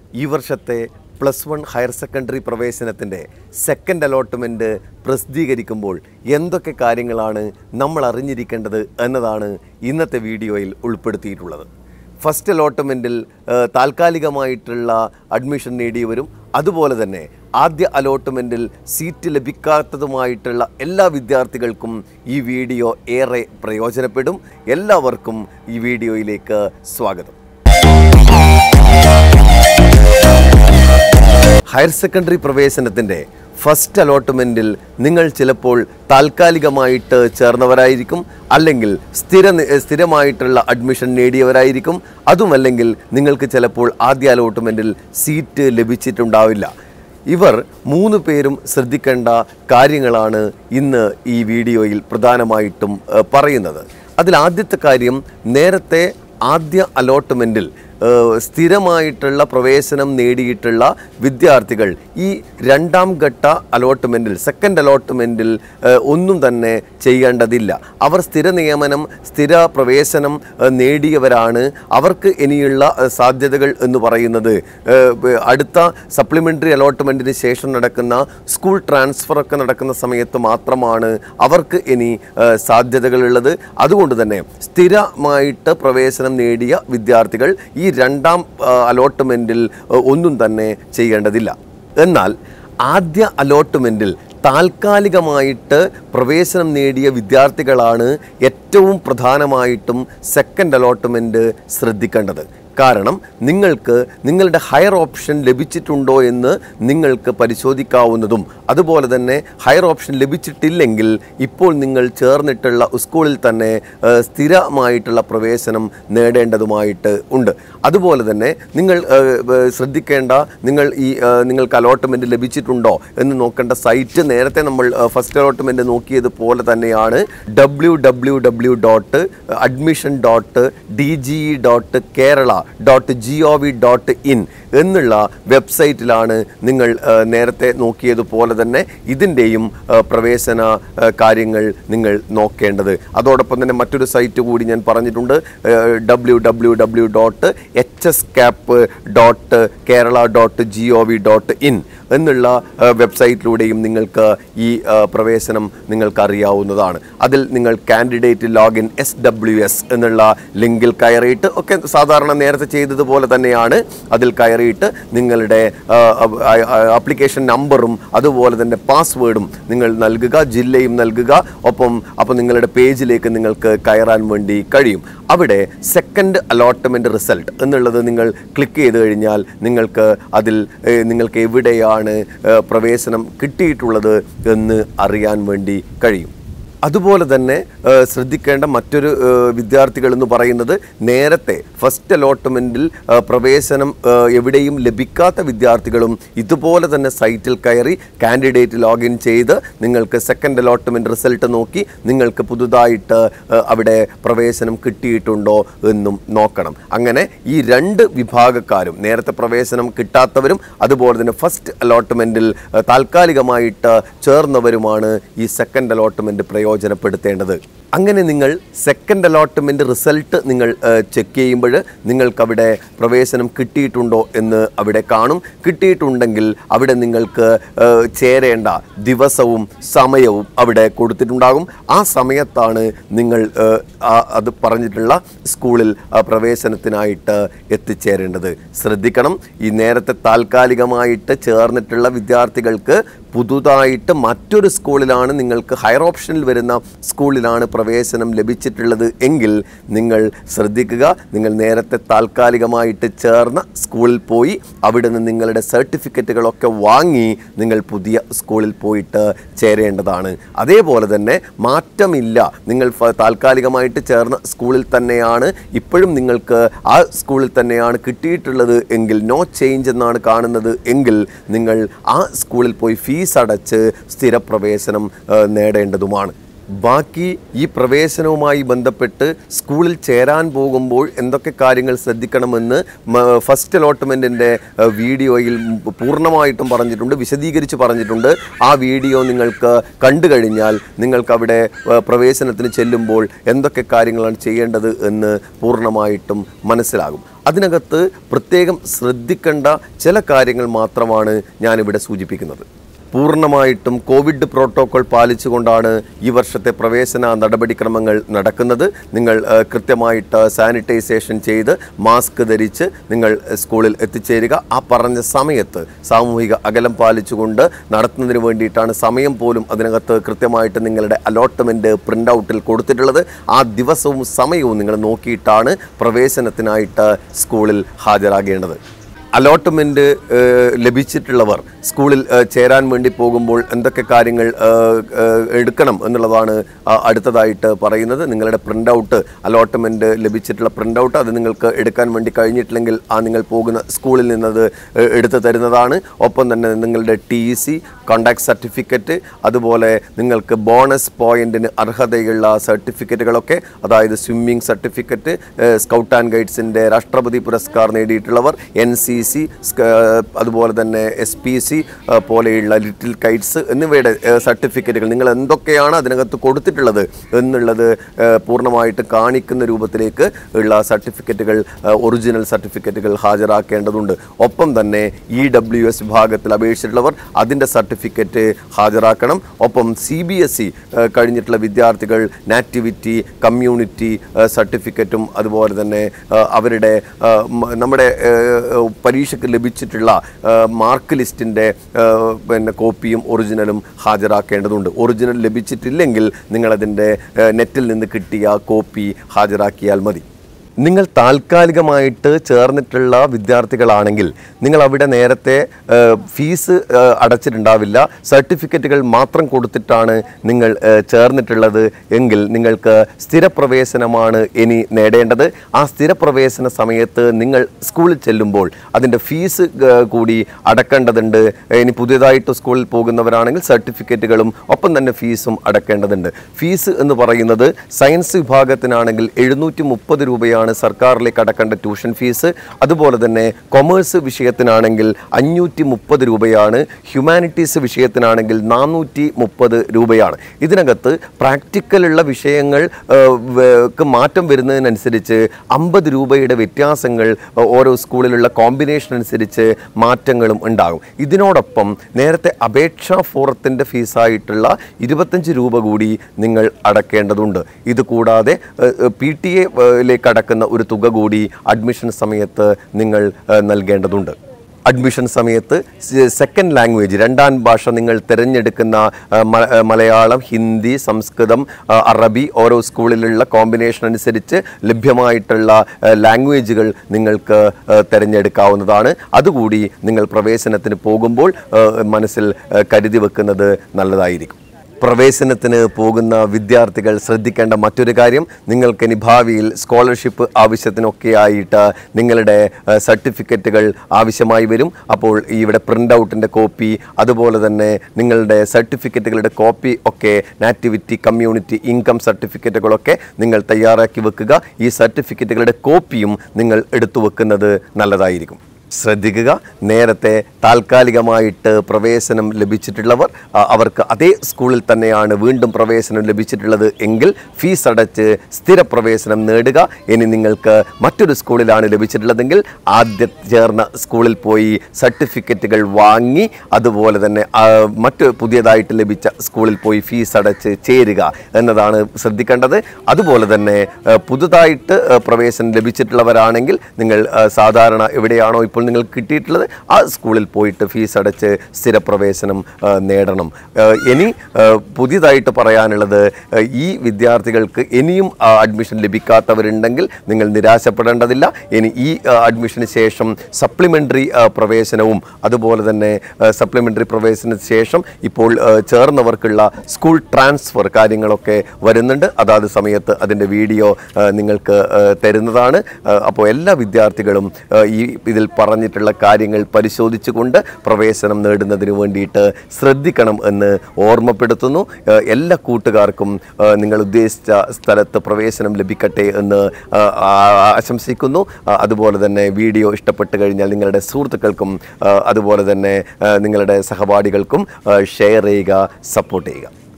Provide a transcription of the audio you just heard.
ഈ വർഷത്തെ plus one higher secondary പ്രവേശനത്തിൻ്റെ സെക്കൻഡ് അലോട്ട്മെൻറ്റ് പ്രസിദ്ധീകരിക്കുമ്പോൾ എന്തൊക്കെ കാര്യങ്ങളാണ് നമ്മൾ അറിഞ്ഞിരിക്കേണ്ടത് എന്നതാണ് ഇന്നത്തെ വീഡിയോയിൽ ഉൾപ്പെടുത്തിയിട്ടുള്ളത് ഫസ്റ്റ് അലോട്ട്മെൻറ്റിൽ താൽക്കാലികമായിട്ടുള്ള അഡ്മിഷൻ നേടിയവരും അതുപോലെ തന്നെ ആദ്യ അലോട്ട്മെൻറ്റിൽ സീറ്റ് ലഭിക്കാത്തതുമായിട്ടുള്ള എല്ലാ വിദ്യാർത്ഥികൾക്കും ഈ വീഡിയോ ഏറെ പ്രയോജനപ്പെടും എല്ലാവർക്കും ഈ വീഡിയോയിലേക്ക് സ്വാഗതം ഹയർ സെക്കൻഡറി പ്രവേശനത്തിൻ്റെ ഫസ്റ്റ് അലോട്ട്മെൻറ്റിൽ നിങ്ങൾ ചിലപ്പോൾ താൽക്കാലികമായിട്ട് ചേർന്നവരായിരിക്കും അല്ലെങ്കിൽ സ്ഥിര സ്ഥിരമായിട്ടുള്ള അഡ്മിഷൻ നേടിയവരായിരിക്കും അതുമല്ലെങ്കിൽ നിങ്ങൾക്ക് ചിലപ്പോൾ ആദ്യ അലോട്ട്മെൻറ്റിൽ സീറ്റ് ലഭിച്ചിട്ടുണ്ടാവില്ല ഇവർ മൂന്ന് പേരും ശ്രദ്ധിക്കേണ്ട കാര്യങ്ങളാണ് ഇന്ന് ഈ വീഡിയോയിൽ പ്രധാനമായിട്ടും ഏഹ്, പറയുന്നത് അതിൽ ആദ്യത്തെ കാര്യം നേരത്തെ ആദ്യ അലോട്ട്മെൻറ്റിൽ ഏഹ്, സ്ഥിരമായിട്ടുള്ള പ്രവേശനം നേടിയിട്ടുള്ള വിദ്യാർത്ഥികൾ ഈ രണ്ടാം ഘട്ട അലോട്ട്മെൻറ്റിൽ സെക്കൻഡ് അലോട്ട്മെൻറ്റിൽ ഏഹ്, ഒന്നും തന്നെ ചെയ്യേണ്ടതില്ല അവർ സ്ഥിര നിയമനം സ്ഥിര പ്രവേശനം ഏഹ്, നേടിയവരാണ് അവർക്ക് ഇനിയുള്ള ഏഹ്, സാധ്യതകൾ എന്ന് പറയുന്നത് ഏഹ്, ബ- അടുത്ത സപ്ലിമെൻ്ററി അലോട്ട്മെൻറ്റിന് ശേഷം നടക്കുന്ന സ്കൂൾ ട്രാൻസ്ഫർ ഒക്കെ നടക്കുന്ന സമയത്ത് മാത്രമാണ് അവർക്ക് ഇനി ഏഹ്, സാധ്യതകളുള്ളത് അതുകൊണ്ട് തന്നെ സ്ഥിരമായിട്ട് പ്രവേശനം നേടിയ വിദ്യാർത്ഥികൾ ഈ രണ്ടാം അലോട്ട്മെൻറ്റിൽ ഒന്നും തന്നെ ചെയ്യേണ്ടതില്ല എന്നാൽ ആദ്യ അലോട്ട്മെൻറ്റിൽ താൽക്കാലികമായിട്ട് പ്രവേശനം നേടിയ വിദ്യാർത്ഥികളാണ് ഏറ്റവും പ്രധാനമായിട്ടും സെക്കൻഡ് അലോട്ട്മെൻറ്റ് ശ്രദ്ധിക്കേണ്ടത് കാരണം നിങ്ങൾക്ക് നിങ്ങളുടെ ഹയർ ഓപ്ഷൻ ലഭിച്ചിട്ടുണ്ടോ എന്ന് നിങ്ങൾക്ക് പരിശോധിക്കാവുന്നതും അതുപോലെ തന്നെ ഹയർ ഓപ്ഷൻ ലഭിച്ചിട്ടില്ലെങ്കിൽ ഇപ്പോൾ നിങ്ങൾ ചേർന്നിട്ടുള്ള സ്കൂളിൽ തന്നെ ഏഹ്, സ്ഥിരമായിട്ടുള്ള പ്രവേശനം നേടേണ്ടതുമായിട്ട് ഉണ്ട് അതുപോലെ തന്നെ നിങ്ങൾ ഏഹ്, ഏഹ്, ശ്രദ്ധിക്കേണ്ട നിങ്ങൾ ഈ ഏഹ്, നിങ്ങൾക്ക് അലോട്ട്മെൻറ്റ് ലഭിച്ചിട്ടുണ്ടോ എന്ന് നോക്കേണ്ട സൈറ്റ് നേരത്തെ നമ്മൾ ഫസ്റ്റ് അലോട്ട്മെൻറ്റ് നോക്കിയതുപോലെ തന്നെയാണ് W W W dot admission dot D G E dot Kerala dot G O V dot in എന്നുള്ള വെബ്സൈറ്റിലാണ് നിങ്ങൾ ആ, നേരത്തെ നോക്കിയതുപോലെ തന്നെ ഇതിൻ്റെയും ആ, പ്രവേശന ആ, കാര്യങ്ങൾ നിങ്ങൾ നോക്കേണ്ടത് അതോടൊപ്പം തന്നെ മറ്റൊരു സൈറ്റ് കൂടി ഞാൻ പറഞ്ഞിട്ടുണ്ട് W W W dot H S cap dot Kerala dot G O V dot in എന്നുള്ള ആ, വെബ്സൈറ്റിലൂടെയും നിങ്ങൾക്ക് ഈ ആ, പ്രവേശനം നിങ്ങൾക്ക് അറിയാവുന്നതാണ് അതിൽ നിങ്ങൾ candidate login S W S എന്നുള്ള ലിങ്കിൽ കയറിയിട്ട് ഒക്കെ സാധാരണ നേരത്തെ ചെയ്തതുപോലെ തന്നെയാണ് അതിൽ കയറിയിട്ട് നിങ്ങളുടെ ആപ്ലിക്കേഷൻ നമ്പറും അതുപോലെ തന്നെ പാസ്വേഡും നിങ്ങൾ നൽകുക ജില്ലയും നൽകുക ഒപ്പം അപ്പോൾ നിങ്ങളുടെ പേജിലേക്ക് നിങ്ങൾക്ക് കയറാൻ വേണ്ടി കഴിയും അവിടെ സെക്കൻഡ് അലോട്ട്മെൻറ്റ് റിസൾട്ട് എന്നുള്ളത് നിങ്ങൾ ക്ലിക്ക് ചെയ്ത് കഴിഞ്ഞാൽ നിങ്ങൾക്ക് അതിൽ ഏഹ്, നിങ്ങൾക്ക് എവിടെയാണ് ഏഹ്, പ്രവേശനം കിട്ടിയിട്ടുള്ളത് എന്ന് അറിയാൻ വേണ്ടി കഴിയും അതുപോലെ തന്നെ ഏഹ്, ശ്രദ്ധിക്കേണ്ട മറ്റൊരു ഏഹ്, വിദ്യാർത്ഥികൾ എന്ന് പറയുന്നത് നേരത്തെ ഫസ്റ്റ് അലോട്ട്മെൻറ്റിൽ ഏഹ്, പ്രവേശനം ഏഹ്, എവിടെയും ലഭിക്കാത്ത വിദ്യാർത്ഥികളും ഇതുപോലെ തന്നെ സൈറ്റിൽ കയറി കാൻഡിഡേറ്റ് ലോഗിൻ ചെയ്ത് നിങ്ങൾക്ക് സെക്കൻഡ് അലോട്ട്മെൻറ്റ് റിസൾട്ട് നോക്കി നിങ്ങൾക്ക് പുതുതായിട്ട് ഏഹ്, അവിടെ പ്രവേശനം കിട്ടിയിട്ടുണ്ടോ എന്നും നോക്കണം അങ്ങനെ ഈ രണ്ട് വിഭാഗക്കാരും നേരത്തെ പ്രവേശനം കിട്ടാത്തവരും അതുപോലെ തന്നെ ഫസ്റ്റ് അലോട്ട്മെൻറ്റിൽ ഏഹ്, താൽക്കാലികമായിട്ട് ചേർന്നവരുമാണ് ഈ സെക്കൻഡ് അലോട്ട്മെൻറ്റ് പ്രയോജനപ്പെടുത്തേണ്ടത് അങ്ങനെ നിങ്ങൾ സെക്കൻഡ് അലോട്ട്മെൻറ്റ് റിസൾട്ട് നിങ്ങൾ ചെക്ക് ചെയ്യുമ്പോൾ നിങ്ങൾക്കവിടെ പ്രവേശനം കിട്ടിയിട്ടുണ്ടോ എന്ന് അവിടെ കാണും കിട്ടിയിട്ടുണ്ടെങ്കിൽ അവിടെ നിങ്ങൾക്ക് ഏഹ്, ചേരേണ്ട ദിവസവും സമയവും അവിടെ കൊടുത്തിട്ടുണ്ടാകും ആ സമയത്താണ് നിങ്ങൾ ഏഹ്, ആ- അത് പറഞ്ഞിട്ടുള്ള സ്കൂളിൽ ആ, പ്രവേശനത്തിനായിട്ട് എത്തിച്ചേരേണ്ടത് ശ്രദ്ധിക്കണം ഈ നേരത്തെ താൽക്കാലികമായിട്ട് ചേർന്നിട്ടുള്ള വിദ്യാർത്ഥികൾക്ക് പുതുതായിട്ട് മറ്റൊരു സ്കൂളിലാണ് നിങ്ങൾക്ക് ഹയർ ഓപ്ഷനിൽ വരുന്ന സ്കൂളിലാണ് പ്രവേശനം ലഭിച്ചിട്ടുള്ളത് എങ്കിൽ നിങ്ങൾ ശ്രദ്ധിക്കുക നിങ്ങൾ നേരത്തെ താൽക്കാലികമായിട്ട് ചേർന്ന സ്കൂളിൽ പോയി അവിടെ നിന്ന് നിങ്ങളുടെ സർട്ടിഫിക്കറ്റുകളൊക്കെ വാങ്ങി നിങ്ങൾ പുതിയ സ്കൂളിൽ പോയിട്ട് ചേരേണ്ടതാണ് അതേപോലെ തന്നെ മാറ്റമില്ല നിങ്ങൾ ഫ- താൽക്കാലികമായിട്ട് ചേർന്ന സ്കൂളിൽ തന്നെയാണ് ഇപ്പോഴും നിങ്ങൾക്ക് ആ സ്കൂളിൽ തന്നെയാണ് കിട്ടിയിട്ടുള്ളത് എങ്കിൽ നോ ചേഞ്ച് എന്നാണ് കാണുന്നത് എങ്കിൽ നിങ്ങൾ ആ സ്കൂളിൽ പോയി ഫീസ് അടച്ച് സ്ഥിരപ്രവേശനം ആ, നേടേണ്ടതുമാണ് ബാക്കി ഈ പ്രവേശനവുമായി ബന്ധപ്പെട്ട് സ്കൂളിൽ ചേരാൻ പോകുമ്പോൾ എന്തൊക്കെ കാര്യങ്ങൾ ശ്രദ്ധിക്കണമെന്ന് മ- ഫസ്റ്റ് അലോട്ട്മെൻറ്റിൻ്റെ വീഡിയോയിൽ പൂർണ്ണമായിട്ടും പറഞ്ഞിട്ടുണ്ട് വിശദീകരിച്ച് പറഞ്ഞിട്ടുണ്ട് ആ വീഡിയോ നിങ്ങൾക്ക് കണ്ടു കഴിഞ്ഞാൽ നിങ്ങൾക്ക് അവിടെ ഏഹ്, പ്രവേശനത്തിന് ചെല്ലുമ്പോൾ എന്തൊക്കെ കാര്യങ്ങളാണ് ചെയ്യേണ്ടത് എന്ന് പൂർണ്ണമായിട്ടും മനസ്സിലാകും അതിനകത്ത് പ്രത്യേകം ശ്രദ്ധിക്കേണ്ട ചില കാര്യങ്ങൾ മാത്രമാണ് ഞാനിവിടെ സൂചിപ്പിക്കുന്നത് പൂർണ്ണമായിട്ടും കോവിഡ് പ്രോട്ടോകോൾ പാലിച്ചുകൊണ്ടാണ് ഈ വർഷത്തെ പ്രവേശന നടപടിക്രമങ്ങൾ നടക്കുന്നത് നിങ്ങൾ ഏഹ്, കൃത്യമായിട്ട് സാനിറ്റൈസേഷൻ ചെയ്ത് മാസ്ക് ധരിച്ച് നിങ്ങൾ സ്കൂളിൽ എത്തിച്ചേരുക ആ പറഞ്ഞ സമയത്ത് സാമൂഹിക അകലം പാലിച്ചുകൊണ്ട് നടത്തുന്നതിന് വേണ്ടിയിട്ടാണ് സമയം പോലും അതിനകത്ത് കൃത്യമായിട്ട് നിങ്ങളുടെ അലോട്ട്മെൻറ്റ് പ്രിൻ്റ് ഔട്ടിൽ കൊടുത്തിട്ടുള്ളത് ആ ദിവസവും സമയവും നിങ്ങൾ നോക്കിയിട്ടാണ് പ്രവേശനത്തിനായിട്ട് സ്കൂളിൽ ഹാജരാകേണ്ടത് അലോട്ട്മെൻറ്റ് ലഭിച്ചിട്ടുള്ളവർ സ്കൂളിൽ ഏഹ്, ചേരാൻ വേണ്ടി പോകുമ്പോൾ എന്തൊക്കെ കാര്യങ്ങൾ ഏഹ്, ഏഹ്, എടുക്കണം എന്നുള്ളതാണ് ആ, അടുത്തതായിട്ട് പറയുന്നത് നിങ്ങളുടെ പ്രിൻ്റ് ഔട്ട് അലോട്ട്മെൻറ്റ് ലഭിച്ചിട്ടുള്ള പ്രിൻ്റ് ഔട്ട് അത് നിങ്ങൾക്ക് എടുക്കാൻ വേണ്ടി കഴിഞ്ഞിട്ടില്ലെങ്കിൽ ആ നിങ്ങൾ പോകുന്ന സ്കൂളിൽ നിന്നത് ഏഹ്, എടുത്തു തരുന്നതാണ് ഒപ്പം തന്നെ നിങ്ങളുടെ ടി സി കോണ്ടാക്ട് സർട്ടിഫിക്കറ്റ് അതുപോലെ നിങ്ങൾക്ക് ബോണസ് പോയിന്റിന് അർഹതയുള്ള സർട്ടിഫിക്കറ്റുകളൊക്കെ അതായത് സ്വിമ്മിംഗ് സർട്ടിഫിക്കറ്റ് സ്കൗട്ട് ആൻഡ് ഗൈഡ്സിൻ്റെ രാഷ്ട്രപതി പുരസ്കാർ നേടിയിട്ടുള്ളവർ എൻ സി സി അതുപോലെ തന്നെ എസ് പി സി പോലെയുള്ള ലിറ്റിൽ കൈറ്റ്സ് എന്നിവയുടെ സർട്ടിഫിക്കറ്റുകൾ നിങ്ങൾ എന്തൊക്കെയാണ് അതിനകത്ത് കൊടുത്തിട്ടുള്ളത് എന്നുള്ളത് ഏഹ്, പൂർണ്ണമായിട്ട് കാണിക്കുന്ന രൂപത്തിലേക്ക് ഉള്ള സർട്ടിഫിക്കറ്റുകൾ ഒറിജിനൽ സർട്ടിഫിക്കറ്റുകൾ ഹാജരാക്കേണ്ടതുണ്ട് ഒപ്പം തന്നെ ഇ ഡബ്ല്യു എസ് വിഭാഗത്തിൽ അപേക്ഷിച്ചിട്ടുള്ളവർ അതിൻ്റെ സർട്ടിഫിക്കറ്റ് ഹാജരാക്കണം ഒപ്പം സി ബി എസ് ഇ കഴിഞ്ഞിട്ടുള്ള വിദ്യാർത്ഥികൾ നാറ്റിവിറ്റി കമ്മ്യൂണിറ്റി സർട്ടിഫിക്കറ്റും അതുപോലെ തന്നെ ഏഹ്, അവരുടെ ഏഹ്, മ- നമ്മുടെ ഏഹ്, പരീക്ഷയ്ക്ക് ലഭിച്ചിട്ടുള്ള ഏഹ്, മാർക്ക് ലിസ്റ്റിൻ്റെ ഏഹ്, പിന്നെ കോപ്പിയും ഒറിജിനലും ഹാജരാക്കേണ്ടതുണ്ട് ഒറിജിനൽ ലഭിച്ചിട്ടില്ലെങ്കിൽ നിങ്ങളതിൻ്റെ ഏഹ്, നെറ്റിൽ നിന്ന് കിട്ടിയ കോപ്പി ഹാജരാക്കിയാൽ മതി നിങ്ങൾ താൽക്കാലികമായിട്ട് ചേർന്നിട്ടുള്ള വിദ്യാർത്ഥികളാണെങ്കിൽ നിങ്ങൾ അവിടെ നേരത്തെ ഏഹ്, ഫീസ് ഏഹ്, അടച്ചിട്ടുണ്ടാവില്ല സർട്ടിഫിക്കറ്റുകൾ മാത്രം കൊടുത്തിട്ടാണ് നിങ്ങൾ ഏഹ്, ചേർന്നിട്ടുള്ളത് എങ്കിൽ നിങ്ങൾക്ക് സ്ഥിരപ്രവേശനമാണ് ഇനി നേടേണ്ടത് ആ സ്ഥിരപ്രവേശന സമയത്ത് നിങ്ങൾ സ്കൂളിൽ ചെല്ലുമ്പോൾ അതിൻ്റെ ഫീസ് ഏഹ്, കൂടി അടക്കേണ്ടതുണ്ട് ഇനി പുതിയതായിട്ട് സ്കൂളിൽ പോകുന്നവരാണെങ്കിൽ സർട്ടിഫിക്കറ്റുകളും ഒപ്പം തന്നെ ഫീസും അടക്കേണ്ടതുണ്ട് ഫീസ് എന്ന് പറയുന്നത് സയൻസ് വിഭാഗത്തിനാണെങ്കിൽ എഴുന്നൂറ്റി മുപ്പത് രൂപയാണ് സർക്കാരിലേക്ക് അടക്കേണ്ട ട്യൂഷൻ ഫീസ് അതുപോലെ തന്നെ കൊമേഴ്സ് വിഷയത്തിനാണെങ്കിൽ അഞ്ഞൂറ്റി മുപ്പത് രൂപയാണ് ഹ്യൂമാനിറ്റീസ് വിഷയത്തിനാണെങ്കിൽ നാനൂറ്റി മുപ്പത് രൂപയാണ് ഇതിനകത്ത് പ്രാക്ടിക്കലുള്ള വിഷയങ്ങൾ ഏഹ്, വേ- ക്ക് മാറ്റം വരുന്നതിനനുസരിച്ച് അമ്പത് രൂപയുടെ വ്യത്യാസങ്ങൾ ഏഹ്, ഓരോ സ്കൂളിലുള്ള കോമ്പിനേഷൻ അനുസരിച്ച് മാറ്റങ്ങളും ഉണ്ടാകും ഇതിനോടൊപ്പം നേരത്തെ അപേക്ഷാ ഫോറത്തിൻ്റെ ഫീസായിട്ടുള്ള ഇരുപത്തഞ്ച് രൂപ കൂടി നിങ്ങൾ അടക്കേണ്ടതുണ്ട് ഇത് കൂടാതെ പി ടി എയിലേക്ക് അടക്കുന്ന ഒരു തുക കൂടി അഡ്മിഷൻ സമയത്ത് നിങ്ങൾ ഏഹ്, നൽകേണ്ടതുണ്ട് അഡ്മിഷൻ സമയത്ത് സെക്കൻഡ് ലാംഗ്വേജ് രണ്ടാം ഭാഷ നിങ്ങൾ തിരഞ്ഞെടുക്കുന്ന ആ, മ- ആ, മലയാളം ഹിന്ദി സംസ്കൃതം ആ, അറബി ഓരോ സ്കൂളിലുള്ള കോമ്പിനേഷൻ അനുസരിച്ച് ലഭ്യമായിട്ടുള്ള ആ, ലാംഗ്വേജുകൾ നിങ്ങൾക്ക് ആ, തിരഞ്ഞെടുക്കാവുന്നതാണ് അതുകൂടി നിങ്ങൾ പ്രവേശനത്തിന് പോകുമ്പോൾ ആ, മനസ്സിൽ ആ, കരുതി വെക്കുന്നത് നല്ലതായിരിക്കും പ്രവേശനത്തിന് പോകുന്ന വിദ്യാർത്ഥികൾ ശ്രദ്ധിക്കേണ്ട മറ്റൊരു കാര്യം നിങ്ങൾക്കിനി ഭാവിയിൽ സ്കോളർഷിപ്പ് ആവശ്യത്തിനൊക്കെ ആയിട്ട് നിങ്ങളുടെ ഏഹ്, സർട്ടിഫിക്കറ്റുകൾ ആവശ്യമായി വരും അപ്പോൾ ഇവിടെ പ്രിൻ്റ് ഔട്ടിൻ്റെ കോപ്പി അതുപോലെ തന്നെ നിങ്ങളുടെ സർട്ടിഫിക്കറ്റുകളുടെ കോപ്പി ഒക്കെ നാറ്റിവിറ്റി കമ്മ്യൂണിറ്റി ഇൻകം സർട്ടിഫിക്കറ്റുകളൊക്കെ നിങ്ങൾ തയ്യാറാക്കി വെക്കുക ഈ സർട്ടിഫിക്കറ്റുകളുടെ കോപ്പിയും നിങ്ങൾ എടുത്തു വെക്കുന്നത് നല്ലതായിരിക്കും ശ്രദ്ധിക്കുക നേരത്തെ താൽക്കാലികമായിട്ട് പ്രവേശനം ലഭിച്ചിട്ടുള്ളവർ ആ, അവർക്ക് അതേ സ്കൂളിൽ തന്നെയാണ് വീണ്ടും പ്രവേശനം ലഭിച്ചിട്ടുള്ളത് എങ്കിൽ ഫീസ് അടച്ച് സ്ഥിര പ്രവേശനം നേടുക ഇനി നിങ്ങൾക്ക് മറ്റൊരു സ്കൂളിലാണ് ലഭിച്ചിട്ടുള്ളതെങ്കിൽ ആദ്യ ചേർന്ന സ്കൂളിൽ പോയി സർട്ടിഫിക്കറ്റുകൾ വാങ്ങി അതുപോലെ തന്നെ ആ, മറ്റ് പുതിയതായിട്ട് ലഭിച്ച സ്കൂളിൽ പോയി ഫീസ് അടച്ച് ചേരുക എന്നതാണ് ശ്രദ്ധിക്കേണ്ടത് അതുപോലെ തന്നെ ആ, പുതുതായിട്ട് ആ, പ്രവേശനം ലഭിച്ചിട്ടുള്ളവരാണെങ്കിൽ നിങ്ങൾ ആ, സാധാരണ എവിടെയാണോ ഇപ്പോൾ നിങ്ങൾക്ക് കിട്ടിയിട്ടുള്ളത് ആ സ്കൂളിൽ പോയിട്ട് ഫീസ് അടച്ച് സ്ഥിരപ്രവേശനം ആ, നേടണം ആ, ഇനി ആ, പുതിയതായിട്ട് പറയാനുള്ളത് ആ, ഈ വിദ്യാർത്ഥികൾക്ക് ഇനിയും ആ, അഡ്മിഷൻ ലഭിക്കാത്തവരുണ്ടെങ്കിൽ നിങ്ങൾ നിരാശപ്പെടേണ്ടതില്ല ഇനി ഈ ആ, അഡ്മിഷന് ശേഷം സപ്ലിമെൻ്ററി പ്രവേശനവും അതുപോലെ തന്നെ സപ്ലിമെൻ്ററി പ്രവേശനത്തിന് ശേഷം ഇപ്പോൾ ആ, ചേർന്നവർക്കുള്ള സ്കൂൾ ട്രാൻസ്ഫർ കാര്യങ്ങളൊക്കെ വരുന്നുണ്ട് അതാത് സമയത്ത് അതിൻ്റെ വീഡിയോ ആ, നിങ്ങൾക്ക് ആ, തരുന്നതാണ് ആ, അപ്പോൾ എല്ലാ വിദ്യാർത്ഥികളും ആ, ഈ ഇതിൽ പറ പറഞ്ഞിട്ടുള്ള കാര്യങ്ങൾ പരിശോധിച്ചുകൊണ്ട് പ്രവേശനം നേടുന്നതിന് വേണ്ടിയിട്ട് ശ്രദ്ധിക്കണം എന്ന് ഓർമ്മപ്പെടുത്തുന്നു ഏഹ് എല്ലാ കൂട്ടുകാർക്കും ഏഹ് നിങ്ങൾ ഉദ്ദേശിച്ച സ്ഥലത്ത് പ്രവേശനം ലഭിക്കട്ടെ എന്ന് ഏഹ് ആ- ആശംസിക്കുന്നു ആ, അതുപോലെ തന്നെ വീഡിയോ ഇഷ്ടപ്പെട്ട് കഴിഞ്ഞാൽ നിങ്ങളുടെ സുഹൃത്തുക്കൾക്കും ഏഹ് അതുപോലെ തന്നെ ഏഹ് നിങ്ങളുടെ സഹപാഠികൾക്കും ഏഹ് ഷെയർ ചെയ്യുക സപ്പോർട്ട് ചെയ്യുക